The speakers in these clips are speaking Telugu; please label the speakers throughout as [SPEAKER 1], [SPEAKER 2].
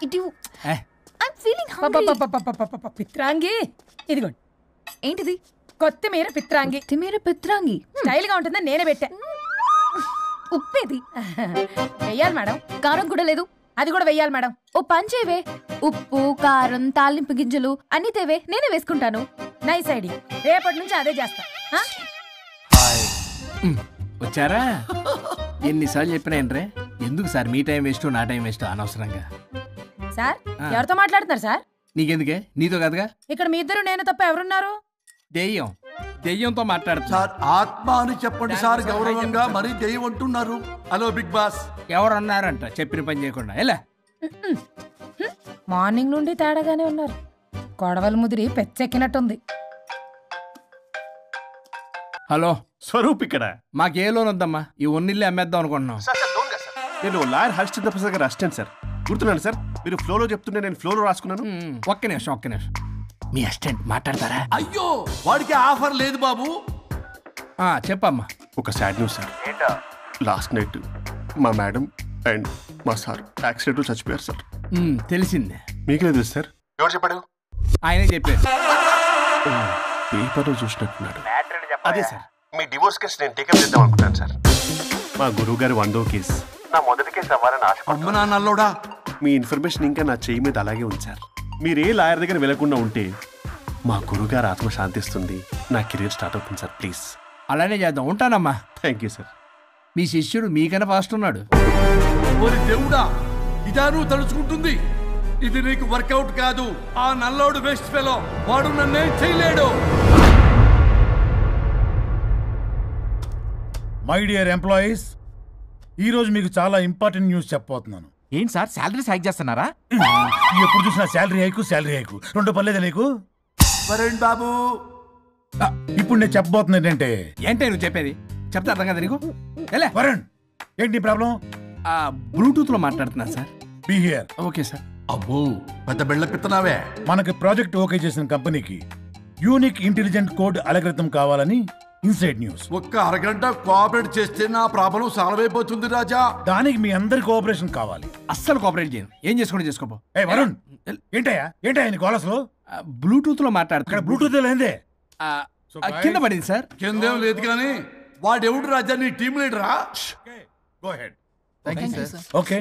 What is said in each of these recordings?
[SPEAKER 1] ఇటు
[SPEAKER 2] ఏ,
[SPEAKER 1] ఐమ్ ఫీలింగ్
[SPEAKER 3] పపపపపపపప, పిత్రాంగి ఇదిగోండి
[SPEAKER 1] ఏంటిది
[SPEAKER 3] కొత్తిమీర పిత్రాంగి
[SPEAKER 1] తిమేర పిత్రాంగి
[SPEAKER 3] స్టైల్ గా ఉంటుందని నేనే పెట్టా
[SPEAKER 1] ఉప్పేది
[SPEAKER 3] వెయ్యాలి మేడం
[SPEAKER 1] కారం కూడా లేదు
[SPEAKER 3] అది కూడా వెయ్యాలి మేడం
[SPEAKER 1] ఓ పంచేవే ఉప్పు కారం తాలింపు గింజలు అన్ని తేవే నేనే వేసుకుంటాను
[SPEAKER 3] నైస్ ఐడియా రేపటి నుంచి అదే చేస్తా ఆ?
[SPEAKER 2] ఉమ్, వచ్చారా ఎన్నిసార్లు చెప్పినా ఏంట్రే ఎందుకు సార్ మీ టైం వేస్ట్ నా టైం వేస్ట్ అనవసరంగా
[SPEAKER 3] సార్
[SPEAKER 2] ఆ.
[SPEAKER 3] ఎవరితో మాట్లాడుతున్నారు సార్
[SPEAKER 2] నీకెందుకే నీతో కదగా
[SPEAKER 3] ఇక్కడ మీ ఇద్దరు నేను తప్ప ఎవరున్నారు
[SPEAKER 2] దెయ్యం దెయ్యంతో మాట్లాడుతున్నా
[SPEAKER 4] సార్ ఆత్మ అని చెప్పండి సార్ గౌరవంగా మరీ దెయ్యం అంటున్నారు హలో బిగ్ బాస్
[SPEAKER 2] ఎవరు అన్నారంట చెప్పిన పని చేయకుండా ఎలా
[SPEAKER 3] మార్నింగ్ నుండి తేడాగానే ఉన్నారు కొడవల ముదిరి పెచ్చెక్కినట్టుంది
[SPEAKER 2] హలో
[SPEAKER 5] స్వరూప్ ఇక్కడ
[SPEAKER 2] మాకు ఏ లోన్ వద్దమ్మా ఈ ఒన్నిల్లు అమ్మేద్దాం అనుకుంటున్నాం
[SPEAKER 5] నేను లాయర్ హరిశ్చంద్ర ప్రసాద్ గారు అసిస్టెంట్ సార్ గుర్తున్నాను సార్ మీరు ఫ్లోలో చెప్తుంటే నేను ఫ్లోలో రాసుకున్నాను
[SPEAKER 2] ఉమ్, ఒక్క నిమిషం ఒక్క నిమిషం మీ అసిస్టెంట్ మాట్లాడతారా
[SPEAKER 4] అయ్యో వాడికి ఆఫర్ లేదు బాబు
[SPEAKER 2] ఆ, చెప్పమ్మా
[SPEAKER 5] ఒక sad news sir last night మా మేడం అండ్ మా సార్ యాక్సిడెంట్ చచ్చిపోయారు సార్
[SPEAKER 2] ఉమ్, తెలిసిందే
[SPEAKER 5] మీకే తెలుసు సార్ ఎవరు చెప్పాడు
[SPEAKER 2] ఆయనే చెప్పారు
[SPEAKER 5] పేపర్లో చూసినట్టున్నాడు అదే సార్ మీ డివోర్స్ కేసు నేను టేకప్ చేద్దాం అనుకుంటాను సార్ మా గురువు గారి వందో కేసు నా మొదటి కేసు అవ్వాలని ఆశ
[SPEAKER 4] అమ్మ నాన్నల్లోడా
[SPEAKER 5] మీ ఇన్ఫర్మేషన్ ఇంకా నా చెయ్యి మీద అలాగే ఉంది సార్ మీరు ఏ లాయర్ దగ్గర వెళ్లకుండా ఉంటే మా గురుగారు ఆత్మ శాంతిస్తుంది నా కెరీర్ స్టార్ట్ అవుతుంది సార్ ప్లీజ్
[SPEAKER 2] అలానే చేద్దాం ఉంటానమ్మా
[SPEAKER 5] థ్యాంక్ యూ సార్
[SPEAKER 2] మీ శిష్యుడు మీకన్నా ఫాస్ట్ ఉన్నాడు
[SPEAKER 4] ఓరి దేవుడా ఇదా నువ్వు తలుచుకుంటుంది ఇది నీకు వర్కౌట్ కాదు ఆ నల్లోడు వేస్ట్ ఫెలో వాడు నన్నేం చేయలేడు
[SPEAKER 6] మై డియర్ ఎంప్లాయీస్ ఈరోజు మీకు చాలా ఇంపార్టెంట్ న్యూస్ చెప్పబోతున్నాను
[SPEAKER 7] ఏంటి సార్ శాలరీస్ హైక్ చేస్తున్నారా
[SPEAKER 6] ఎప్పుడు చూసినా శాలరీ హైకు శాలరీ హైకు రెండు పర్లేదా నీకు
[SPEAKER 4] వరుణ్ బాబు
[SPEAKER 6] ఆ, ఇప్పుడు నేను చెప్పబోతున్నా ఏంటంటే
[SPEAKER 2] ఏంటే నువ్వు చెప్పేది చెప్తే అర్థం కదా నీకు ఎలా
[SPEAKER 6] వరుణ్ ఏంటి ప్రాబ్లం
[SPEAKER 2] బ్లూటూత్ లో మాట్లాడుతున్నా సార్
[SPEAKER 6] బిహేయర్
[SPEAKER 2] ఓకే సార్
[SPEAKER 4] అబ్బో పెద్ద బిళ్ళ పిత్తనావే
[SPEAKER 6] మనకి ప్రాజెక్ట్ ఓకే చేసిన కంపెనీకి యూనిక్ ఇంటెలిజెంట్ కోడ్ అలకృతం కావాలని ఇన్సైడ్ న్యూస్
[SPEAKER 4] ఒక్క అరగంట కోఆపరేట్ చేస్తే నా ప్రాబ్లం సాల్వ్ అయిపోతుంది రాజా
[SPEAKER 6] దానికి మీ అందరి కోఆపరేషన్ కావాలి
[SPEAKER 2] అస్సలు కోఆపరేట్ చేయను ఏం చేసుకోండి చేసుకోపో
[SPEAKER 6] ఏ వరుణ్ ఏంటయ్యా ఏంటయ్యా నీకు అసలు
[SPEAKER 2] బ్లూటూత్ లో
[SPEAKER 6] ఇక్కడ
[SPEAKER 2] మాట్లాడుతున్నా
[SPEAKER 6] బ్లూటూత్ లేదే
[SPEAKER 2] ఆ, ఆ, కింద పడింది సార్
[SPEAKER 4] కిందేం లేదు కానీ వాడెవడు రాజా నీ టీం లీడరా
[SPEAKER 6] go ahead
[SPEAKER 1] thank you sir
[SPEAKER 6] okay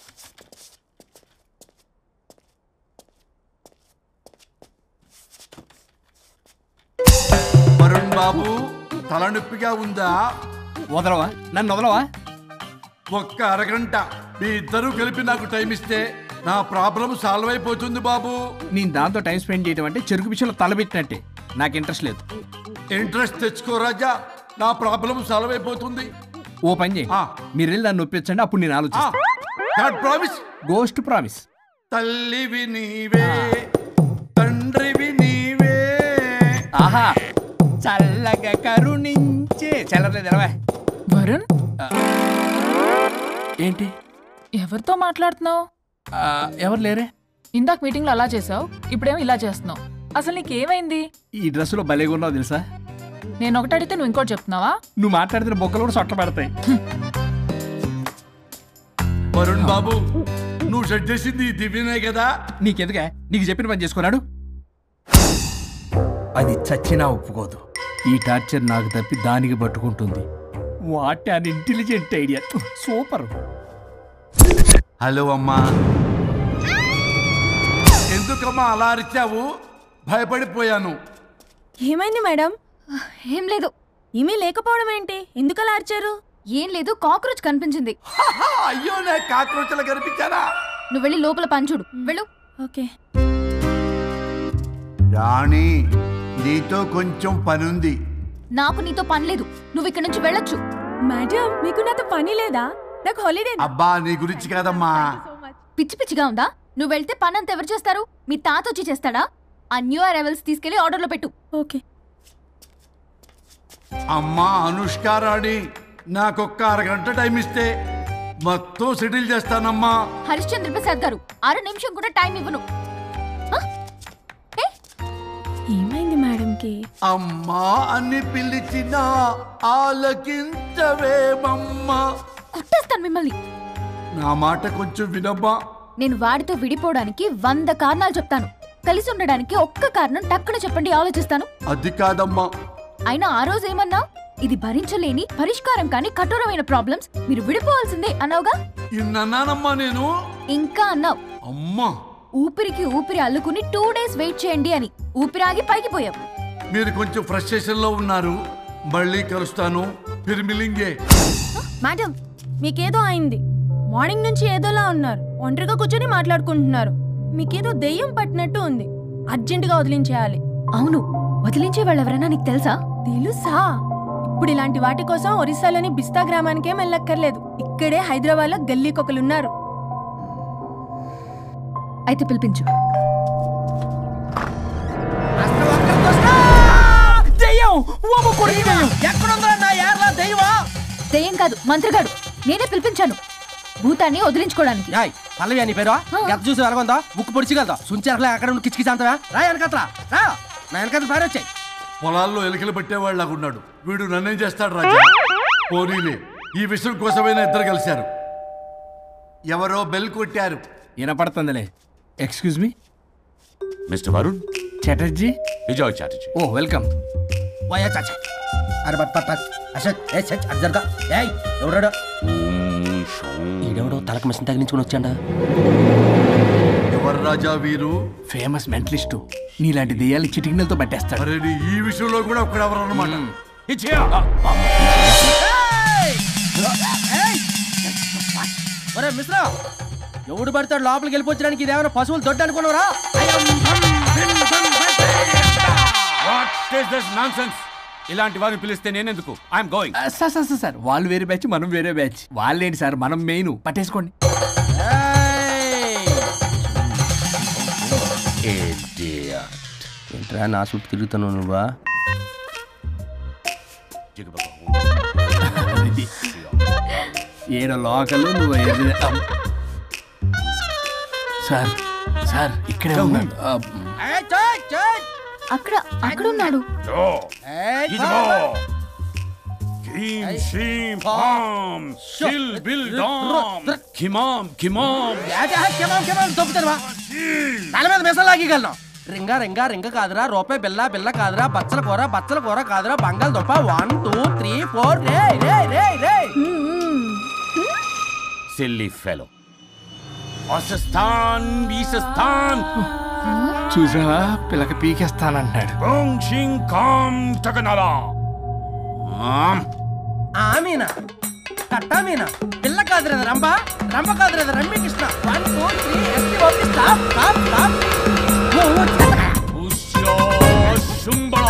[SPEAKER 4] Varun బాబు తలనొప్పిగా ఉందా
[SPEAKER 2] వదలవా నన్ను వదలవా
[SPEAKER 4] ఒక్క అరగంట మీ ఇద్దరూ కలిపి నాకు టైం ఇస్తే నా ప్రాబ్లం సాల్వ్ అయిపోతుంది బాబు
[SPEAKER 2] నేను దాంతో టైం స్పెండ్ చేయడం అంటే చెరుకు విషయంలో తలబెట్టినట్టే నాకు ఇంట్రెస్ట్ లేదు
[SPEAKER 4] ఇంట్రెస్ట్ తెచ్చుకో రాజా నా ప్రాబ్లం సాల్వ్ అయిపోతుంది
[SPEAKER 2] ఓ పని చేయి
[SPEAKER 4] ఆ.
[SPEAKER 2] మీరు వెళ్ళి నన్ను ఒప్పించండి అప్పుడు నేను ఆలోచిస్తాను
[SPEAKER 4] గాడ్ ప్రామిస్
[SPEAKER 2] గోస్ట్ ప్రామిస్
[SPEAKER 4] తల్లివి నీవే తండ్రివి నీవే
[SPEAKER 2] ఆహా చల్లగా కరుణించే చల్లలేదు ఎలవా
[SPEAKER 8] వరుణ్
[SPEAKER 2] ఏంటి
[SPEAKER 8] ఎవరితో మాట్లాడుతున్నావు
[SPEAKER 2] ఆ, ఎవరు లేరే
[SPEAKER 8] ఇందాక మీటింగ్లో అలా చేసావు ఇప్పుడేమో ఇలా చేస్తున్నావు అసలు నీకేమైంది
[SPEAKER 2] ఈ డ్రెస్సులో భలేగా ఉన్నావు తెలుసా
[SPEAKER 8] నేను ఒకటి అడిగితే నువ్వు ఇంకోటి చెప్తున్నావా
[SPEAKER 2] నువ్వు మాట్లాడితే బొక్కలు కూడా సొట్ట పెడతాయి
[SPEAKER 4] వరుణ్ బాబు నువ్వు సెట్ చేసింది ఈ దివ్యనే కదా
[SPEAKER 2] నీకెందుకే నీకు చెప్పిన పని చేసుకున్నాడు అది చచ్చినా ఒప్పుకోదు ఈ టార్చర్ నాకు తప్పి దానికి పట్టుకుంటుంది what an intelligent idea super
[SPEAKER 4] hello అమ్మా ఎందుకమ్మా అలా అరిచావు భయపడిపోయాను
[SPEAKER 1] ఏమైంది మేడం ఏం లేదు ఏమీ లేకపోవడం ఏంటి ఎందుకు అలా అరిచారు ఏం లేదు కాక్రోచ్ కనిపించింది
[SPEAKER 4] హా, అయ్యో నే కాక్రోచ్లు కనిపించానా
[SPEAKER 1] నువ్వు వెళ్ళి లోపల పంచుడు వెళ్ళు ఓకే
[SPEAKER 4] రాణి నీతో కొంచెం పనుంది
[SPEAKER 1] నాకు నీతో పని లేదు నువ్వు ఇక్కడ నుంచి వెళ్ళొచ్చు మేడం మీకు నాతో పని లేదా నాకు హాలిడే
[SPEAKER 4] అబ్బా నీ గురించి కాదమ్మా
[SPEAKER 1] పిచ్చి పిచ్చిగా ఉందా నువ్వు వెళ్తే పని అంతా ఎవరు చేస్తారు మీ తాత వచ్చి చేస్తాడా ఆ న్యూ అరైవల్స్ తీసుకెళ్లి ఆర్డర్లో పెట్టు ఓకే
[SPEAKER 4] అమ్మా అనుష్క రాణి నాకొక్క అరగంట టైం ఇస్తే మొత్తం సెటిల్ చేస్తానమ్మా
[SPEAKER 1] హరిశ్చంద్ర ప్రసాద్ గారు అర నిమిషం కూడా టైం ఇవ్వను ఆ? ఏ? ఏమైంది మేడంకి
[SPEAKER 4] అమ్మా అని పిలిచిన ఆలకించవేమమ్మా
[SPEAKER 1] కొట్టేస్తాను మిమ్మల్ని
[SPEAKER 4] నా మాట కొంచెం వినమ్మా
[SPEAKER 1] నేను వాడితో విడిపోవడానికి వంద కారణాలు చెప్తాను కలిసి ఉండడానికి ఒక్క కారణం టక్కున చెప్పండి ఆలోచిస్తాను
[SPEAKER 4] అది కాదమ్మా
[SPEAKER 1] అయినా ఆ రోజు ఏమన్నా ఇది భరించలేని పరిష్కారం కాని కఠోరమైన ప్రాబ్లమ్స్ మీరు విడిపోవాల్సిందే అన్నావుగా
[SPEAKER 4] ఇన్నానమ్మా నేను
[SPEAKER 1] ఇంకా అన్నావు
[SPEAKER 4] అమ్మా
[SPEAKER 1] ఊపిరికి ఊపిరి అల్లుకుని టూ డేస్ వెయిట్ చేయండి అని ఊపిరాగి పైకి పోయావు
[SPEAKER 4] మీరు కొంచెం ఫ్రస్ట్రేషన్ లో ఉన్నారు మళ్ళీ కలుస్తాను పిరిమిలింగే
[SPEAKER 1] మేడం మీకేదో అయింది మార్నింగ్ నుంచి ఏదోలా ఉన్నారు ఒంటరిగా కూర్చొని మాట్లాడుకుంటున్నారు మీకేదో దెయ్యం పట్టినట్టు ఉంది అర్జెంటుగా వదిలించేయాలి అవును వదిలించే వాళ్ళు ఎవరైనా నీకు తెలుసా తెలుసా ఇప్పుడు ఇలాంటి వాటి కోసం ఒరిస్సాలోని బిస్తా గ్రామానికేం వెళ్ళక్కర్లేదు ఇక్కడే హైదరాబాద్ లో గల్లీకొకలున్నారు అయితే పిలిపించు దెయ్యం కాదు మంత్రిగాడు నేనే పిలిపించాను భూతాన్ని వదిలించుకోవడానికి
[SPEAKER 9] యాయ్ పల్లవి అని పేరు
[SPEAKER 1] ఆ.
[SPEAKER 9] గత చూసి వెలగొందా ముక్కు పొడిచిగలదా సుంచారలే అక్కడ ఉండి కిచకిచ అంతవా రా వెనకత్రా రా నా వెనకత్ర పారి వచ్చాయి
[SPEAKER 4] పొలాల్లో ఎలికలు పట్టేవాళ్ళగా ఉన్నాడు వీడు నన్నేం చేస్తాడు రాజా పోనీలే ఈ విషయం కోసమైనా ఇద్దరు కలిశారు ఎవరో బెల్ కొట్టారు
[SPEAKER 2] వినపడుతుందిలే excuse me
[SPEAKER 10] mister Varun
[SPEAKER 2] Chatterjee
[SPEAKER 10] Vijay Chatterjee
[SPEAKER 2] oh welcome
[SPEAKER 9] పోయా చాచా అరే బట్ పట్ పట్ అశోక్ ఏ సచ్ అది జరగా ఏయ్ ఎవడాడు ఈడెవడో తలకు మిషన్ తగిలించుకుని వచ్చాడా
[SPEAKER 4] ఎవరు రాజా వీరు
[SPEAKER 2] ఫేమస్ మెంటలిస్టు నీలాంటి దెయ్యాలు చిటికినలతో పట్టేస్తాడు
[SPEAKER 4] మరి నీ ఈ విషయంలో కూడా ఒకడెవరు అన్నమాట
[SPEAKER 9] ఒరే మిశ్రా ఎవడు పడతాడు లోపలికి వెళ్ళిపోవడానికి ఇదేమైనా పశువులు దొడ్డు అనుకున్నారా
[SPEAKER 10] ఇలాంటి వారిని పిలిస్తే నేనెందుకు ఐఎమ్ గోయింగ్
[SPEAKER 2] ఆ, సార్ సార్ సార్, సార్ వాళ్ళు వేరే బ్యాచ్ మనం వేరే బ్యాచ్ వాళ్ళేంటి సార్ మనం మెయిన్ పట్టేసుకోండి
[SPEAKER 9] ఏంట్రా నా చుట్టూ తిరుగుతాను నువ్వా
[SPEAKER 2] ఏడ లోకలు నువ్వు ఏడు- అమ్. సార్ సార్ ఇక్కడే ఉన్నాడు ఆ,
[SPEAKER 1] అక్కడ అక్కడ ఉన్నాడు
[SPEAKER 10] కిమాం కిమాం
[SPEAKER 9] తల మీద మిసం లాగగలను రింగా రింగా రింగ కాదురా రూపాయి బిల్ల బిల్ల కాదురా బచ్చల కూర బచ్చల కూర కాదురా బంగాళదుంప వన్ టూ త్రీ ఫోర్ రే రే రే రే
[SPEAKER 10] సిల్లీ ఫెలో అసస్థాన్ బీసస్థాన్
[SPEAKER 2] చూసావా పిల్లకి పీకేస్తానంటాడు
[SPEAKER 10] ఓం షింగ్ కాం టకనలా
[SPEAKER 9] ఆమీనా కట్టా మీనా పిల్ల కాదురా రంభ రంభ కాదురా rummy Krishna one two three ఎస్టీ ఓపి స్టాప్ స్టాప్ స్టాప్
[SPEAKER 10] ఉష్యో శుంబళ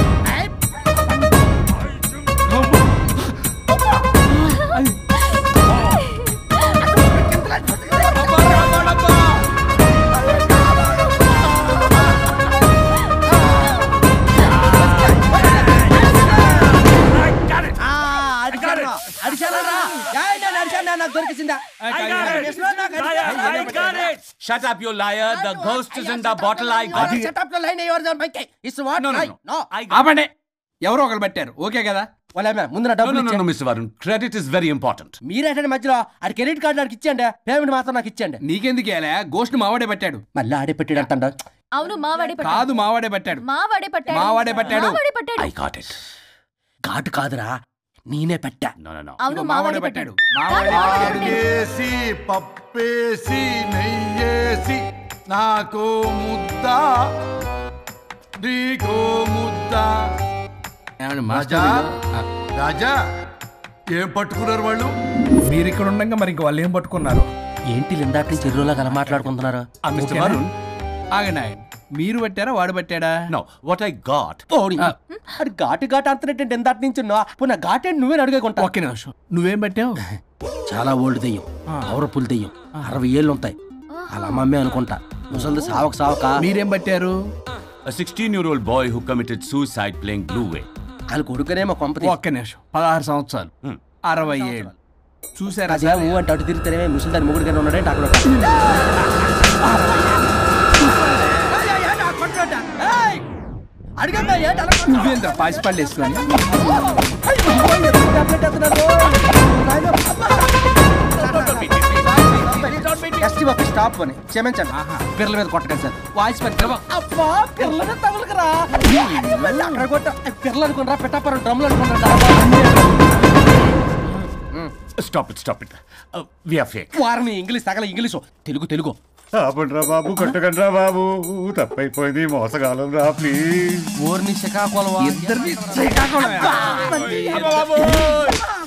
[SPEAKER 9] అడిచానరా నేను అడిచాను నాకు దొరికిసిందా
[SPEAKER 10] Shut up, you liar. The ghost is in the bottle. I got it.
[SPEAKER 9] Setup లో లైన్ ఎవరు మైకే is what
[SPEAKER 10] No, no, no.
[SPEAKER 9] No
[SPEAKER 10] I got
[SPEAKER 2] ఆపండి ఎవరో ఒకరు పెట్టారు ఓకే కదా
[SPEAKER 9] వాళ్ళ ముందు నా
[SPEAKER 10] No,
[SPEAKER 9] డబ్బులు
[SPEAKER 10] no, no, no,
[SPEAKER 9] ఇచ్చేయండి.
[SPEAKER 10] Mr. Varun. Credit is very important.
[SPEAKER 9] మీరేటండి మధ్యలో ఆడి క్రెడిట్ కార్డు నాకు ఇచ్చేయండి పేమెంట్ మాత్రం నాకు ఇచ్చేయండి
[SPEAKER 2] నీకెందుకు వేలా గోష్ట్ మావాడే పట్టాడు
[SPEAKER 9] మళ్ళీ ఆడే పెట్టాడు అంటాడు
[SPEAKER 1] అవును మావాడే పట్టాడు
[SPEAKER 2] కాదు మావాడే పట్టాడు
[SPEAKER 1] మావాడే పట్టాడు
[SPEAKER 2] మావాడే పట్టాడు.
[SPEAKER 1] మావాడే పట్టాడు
[SPEAKER 10] I got it.
[SPEAKER 9] ఘాటు కాదురా నేనే పెట్టా
[SPEAKER 10] No, no, no.
[SPEAKER 1] అవును
[SPEAKER 2] ఇదిగో
[SPEAKER 1] మావాడే పట్టాడు
[SPEAKER 2] మావాడే పట్టాడు
[SPEAKER 4] వేసి పప్పేసి నెయ్యేసి నాకు ముద్ద నీకో ముద్ద
[SPEAKER 2] ఏమండి
[SPEAKER 4] రాజా
[SPEAKER 2] మాస్టర్ ఆ,
[SPEAKER 4] రాజా ఏం పట్టుకున్నారు వాళ్ళు
[SPEAKER 2] మీరు ఇక్కడ ఉండగా మరి ఇంక వాళ్ళు ఏం పట్టుకున్నారు
[SPEAKER 9] ఏంటి ఇందాక నుంచి చెరువులో కల మాట్లాడుకుంటున్నారు
[SPEAKER 10] Uh, Mr.
[SPEAKER 2] ఓకేనా?
[SPEAKER 10] Varun.
[SPEAKER 2] ఆగండి ఆగండి. మీరు పట్టారా వాడు పట్టాడా
[SPEAKER 10] No, what I got.
[SPEAKER 9] ఓడి అది ఘాటు ఘాటు అంతనేటంటే ఎంత నుంచి పునః ఘాటే నువ్వే అడుగుకుంటా
[SPEAKER 2] ఒక్క నిమిషం నువ్వేం పట్టావు
[SPEAKER 9] చాలా ఓల్డ్ దెయ్యం పవర్ఫుల్ దెయ్యం అరవై ఏళ్ళు ఉంటాయి అలా అమ్మమ్మే అనుకుంటా ముసలిది సావక సావక
[SPEAKER 2] మీరేం పట్టారు
[SPEAKER 10] A 16 year old boy who committed suicide playing Blue Way.
[SPEAKER 9] వాళ్ళ కొడుకునేమో కొంపతి
[SPEAKER 2] ఒక్క నిమిషం పదహారు సంవత్సరాలు
[SPEAKER 10] Hmm.
[SPEAKER 2] అరవై ఏళ్ళు చూసారా
[SPEAKER 9] అదే ఊ అంటే అటు తిరుగుతానే ముసలి దాని ముగ్గురు ఉన్నాడంటే అక్కడ అడిగమ్మా ఏంటి అలా కొట్టావు?
[SPEAKER 2] నువ్వేంద్ర పాసిపళ్ళు వేసుకొని
[SPEAKER 9] టాబ్లెట్ ఎత్తున్నారు. నాయనా, అబ్బా. ఎస్టీ బాబు స్టాప్ అని క్షమించండి పిర్ల మీద కొట్టకండి సార్ వాయిస్ పెట్టి అబ్బా పిర్ల మీద తగులుకురా మళ్ళీ అక్కడ కొట్ట పిర్లు అనుకున్నారా పెట్టాపరం డ్రమ్లు అనుకున్నారా
[SPEAKER 10] stop it stop it we are fake
[SPEAKER 9] వారిని ఇంగ్లీష్ తగల ఇంగ్లీషు తెలుగు తెలుగు
[SPEAKER 6] ఆపండ్రా బాబు కొట్టకండ్రా బాబు తప్పైపోయింది మోసగాలం రా ప్లీజ్
[SPEAKER 9] ఊరిని శ్రీకాకుళం
[SPEAKER 10] ఇద్దరిని శ్రీకాకుళం